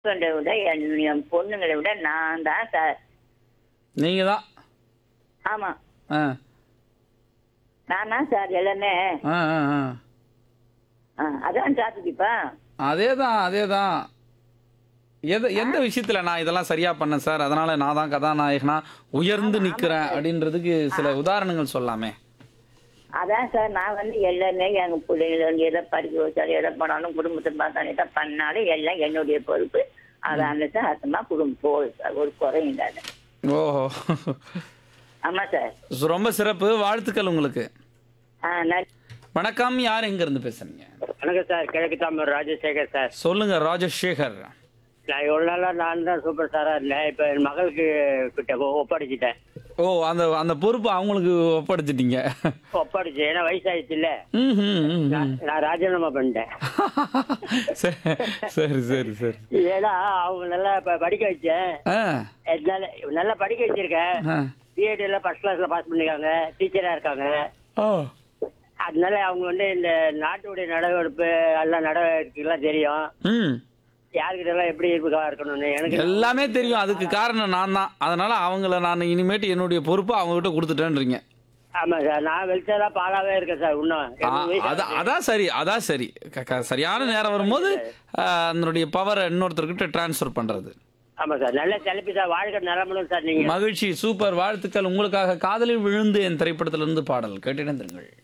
ஹஸ்பண்டை விட என் என் பொண்ணுங்களை விட நான் தான் சார் நீங்க தான் ஆமா ஆ நான் தான் சார் எல்லாமே ஆ ஆ ஆ ஆ, அதான் சாத்துக்குப்பா அதே தான் அதே தான் எது எந்த விஷயத்துல நான் இதெல்லாம் சரியா பண்ணேன் சார் அதனால நான் தான் கதாநாயகனா உயர்ந்து நிக்கிறேன் அப்படின்றதுக்கு சில உதாரணங்கள் சொல்லாமே அதான் சார் நான் வந்து எல்லாமே எங்க பிள்ளைங்கள வந்து எதை படிக்க வச்சாலும் எதை பண்ணாலும் குடும்பத்தை பார்த்தாலும் எதை பண்ணாலும் எல்லாம் என்னுடைய பொறுப்பு அதான் சார் அர்த்தமா குடும்பம் போகுது சார் ஒரு குறையும் இல்லாத ஓஹோ ஆமா சார் ரொம்ப சிறப்பு வாழ்த்துக்கள் உங்களுக்கு ஆ நன்றி வணக்கம் யார் எங்க இருந்து பேசுறீங்க வணக்கம் சார் கிழக்கு தாமர் ராஜசேகர் சார் சொல்லுங்க ராஜசேகர் நான் இவ்வளோ நாளாக நான் தான் சூப்பர் ஸ்டாராக இருந்தேன் இப்போ என் மகளுக்கு கிட்ட ஒ- ஒப்படைச்சிட்டேன் ஓ அந்த அந்த பொறுப்பு அவங்களுக்கு ஒப்படைச்சிட்டீங்க ஒப்படைச்சு ஏன்னா வயசாயிடுச்சு இல்லை ம், ம், ம், ம். நான் ராஜினாமா பண்ணிட்டேன் சரி சரி சரி சரி ஏன்னா அவங்க நல்லா இப்போ படிக்க வச்சேன் ஆ என்னால நல்லா படிக்க வச்சிருக்கேன் ஆ. பிஎட் எல்லாம் ஃபர்ஸ்ட் கிளாஸ்ல பாஸ் பண்ணிருக்காங்க டீச்சரா இருக்காங்க ஓ அதனால அவங்க வந்து இந்த நாட்டுடைய நடவடிப்பு எல்லாம் நடவடிக்கைலாம் தெரியும் ம் யாருக்கிட்ட எல்லாம் எப்படி இருப்பா இருக்கணும்னு எனக்கு எல்லாமே தெரியும் அதுக்கு காரணம் நான் தான் அதனால அவங்கள நான் இனிமேட்டு என்னுடைய பொறுப்பை அவங்ககிட்ட கொடுத்துட்டேன்றீங்க ஆமா சார் நான் வெளிச்சதா பாலாவே இருக்கேன் சார் இன்னும் ஆ, எழுபது வயசு அதான் ஆகுது. அதான் சரி அதான் சரி க- க- சரியான நேரம் வரும்போது ஆ, அதனுடைய பவரை இன்னொருத்தர்கிட்ட டிரான்ஸ்ஃபர் பண்றது ஆமா சார் நல்ல தலைப்பு சார் வாழ்க்கை நலமணும் சார் நீங்க மகிழ்ச்சி சூப்பர் வாழ்த்துக்கள் உங்களுக்காக காதலில் விழுந்து என் திரைப்படத்திலிருந்து பாடல் கேட்டிருந்தீர்கள்